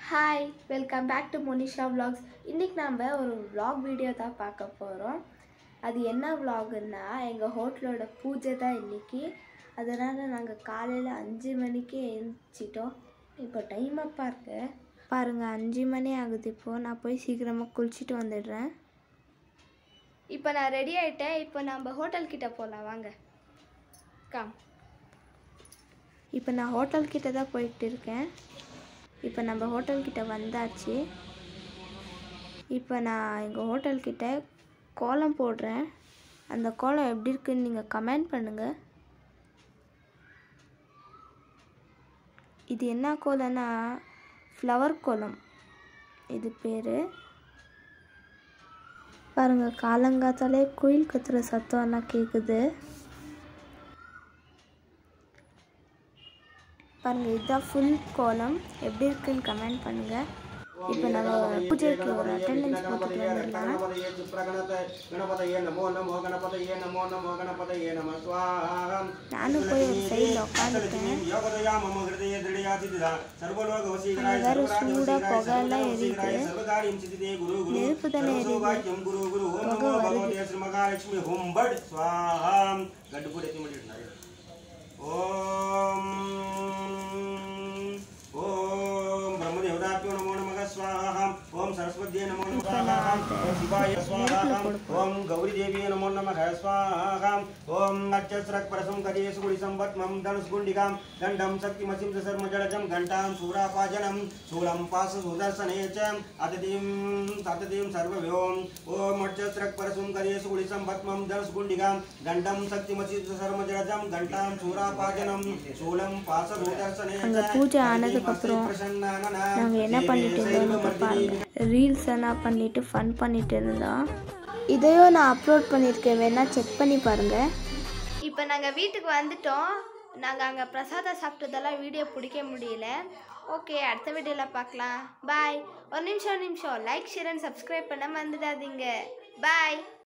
Hi welcome back to Monisha vlogs இன்றைக்கி நம்ம ஒரு vlog வீடியோ தான் பார்க்க போகிறோம் அது என்ன vlogன்னா எங்கள் ஹோட்டலோட பூஜை தான் இன்றைக்கி அதனால் நாங்கள் காலையில் அஞ்சு மணிக்கே எழுந்திரிச்சிட்டோம் இப்போ டைம் அப்பா இருக்கு பாருங்கள் அஞ்சு மணி ஆகுது இப்போது நான் போய் சீக்கிரமாக குளிச்சுட்டு வந்துடுறேன் இப்போ நான் ரெடி ஆகிட்டேன் இப்போ நம்ம ஹோட்டல் கிட்ட போகலாம் வாங்க கம் இப்போ நான் ஹோட்டல் கிட்ட தான் போயிட்டு இருக்கேன் இப்போ நம்ம ஹோட்டல்கிட்ட வந்தாச்சு இப்போ நான் எங்கள் ஹோட்டல்கிட்ட கோலம் போடுறேன் அந்த கோலம் எப்படி இருக்குன்னு நீங்கள் கமெண்ட் பண்ணுங்கள் இது என்ன கோலம்னா ஃப்ளவர் கோலம் இது பேர் பாருங்கள் காலங்காத்தாலே குயில் கத்துற சத்தம்லாம் கேட்குது பாருங்கள் இதுதான் ஃபுல் கோலம் எப்படி இருக்குன்னு கமெண்ட் பண்ணுங்கள் இப்போ நம்ம பூஜைக்கு ஒரு அட்டெண்டன்ஸ் போட்டுட்டு வந்துடலாம் ಗಣಪತಯೇ ಚಿತ್ರಗಣತೆ ಗಣಪತಯೇ ನಮೋ ನಮೋ ಗಣಪತಯೇ ನಮೋ ನಮೋ ಗಣಪತಯೇ ನಮ ಸ್ವಾಹಂ நானும் போய் ஒரு சைடில் உட்காந்துட்டேன் ಯೋಗದಯ ಮಮ ಹೃದಯ ದೃಢಯಾತಿದ ಸರ್ವಲೋಕ ವಸೀಕರಾಯ வேற ಸರ್ವರಾಜ சூடா ವಸೀಕರಾಯ புகைலாம் ಸರ್ವಲೋಕ எரியுது. ವಸೀಕರಾಯ ಸರ್ವಕಾರ್ಯಂ ಸಿದ್ಧಿದೆ ಗುರು ಗುರು நெருப்பு தானே எரியுது. ಸರ್ವಸೌಭಾಗ್ಯಂ ಗುರು ಗುರು ಓಂ புகை ನಮೋ வருது. ಭಗವತೆ ಶ್ರೀ ಮಹಾಲಕ್ಷ್ಮಿ ಹುಂ ಬಡ್ ಸ್ವಾಹಂ ಗಡ್ಡು ಪುಡಿ ಎತ್ತಿ ಮಾಡಿಟ್ಟಾರೆ ಓಂ ಓಂ ಬ್ರಹ್ಮದೇವತಾಭ್ಯೋ ನಮೋ ನಮಃ ಸ್ವಾಹಂ ಓಂ ಸರಸ್ವತ್ಯೇ ನಮೋ ನಮಃ ಸ್ವಾಹಂ ಓಂ ಶಿವಾಯ ಸ್ವಾಹಂ ಓಂ ಗೌರಿದೇವಿಯೇ ನಮೋ ನಮಃ ಸ್ವಾಹಂ ಓಂ ನಕ್ಷಸ್ರಕ್ ಪರಸಂ ಕದೇಶು ಗುಡಿ ಸಂವತ್ಮಂ ಧನುಸ್ಗುಂಡಿಕಾಂ ದಂಡಂ ಶಕ್ತಿಮಸಿಂ ಸರ್ಮ ಜಡಜಂ ಘಂಟಾಂ ಶೂರಾಪಾಜನಂ ಶೂಲಂ ಪಾಸ ಸುದರ್ಶನೇ ಚ ಅತತಿಂ ಸತತಿಂ ಸರ್ವವ್ಯೋಂ ಓಂ ನಕ್ಷಸ್ರಕ್ ಪರಸಂ ಕದೇಶು ಗುಡಿ ಸಂವತ್ಮಂ ಧನುಸ್ಗುಂಡಿಕಾಂ ದಂಡಂ ಶಕ್ತಿಮಸಿಂ ಸರ್ಮ ஜடஜம் கண்டாம் சூராபாஜனம் சூலம் பாச சுதர்சனே அங்கே பூஜை ஆனதுக்கப்புறம் நாங்கள் என்ன பண்ணிட்டு இருந்தோம்னு பாருங்கள் ரீல்ஸ் எல்லாம் பண்ணிட்டு ஃபன் பண்ணிட்டு இருந்தோம் இதையும் நான் அப்லோட் பண்ணியிருக்கேன் வேணா செக் பண்ணி பாருங்கள் இப்போ நாங்கள் வீட்டுக்கு வந்துட்டோம் நாங்கள் அங்கே பிரசாதம் சாப்பிட்டதெல்லாம் வீடியோ பிடிக்க முடியல ஓகே அடுத்த வீடியோவில் பார்க்கலாம் பாய் ஒரு நிமிஷம் ஒரு நிமிஷம் லைக் ஷேர் அண்ட் சப்ஸ்கிரைப் பண்ண மறந்துடாதீங்க பாய்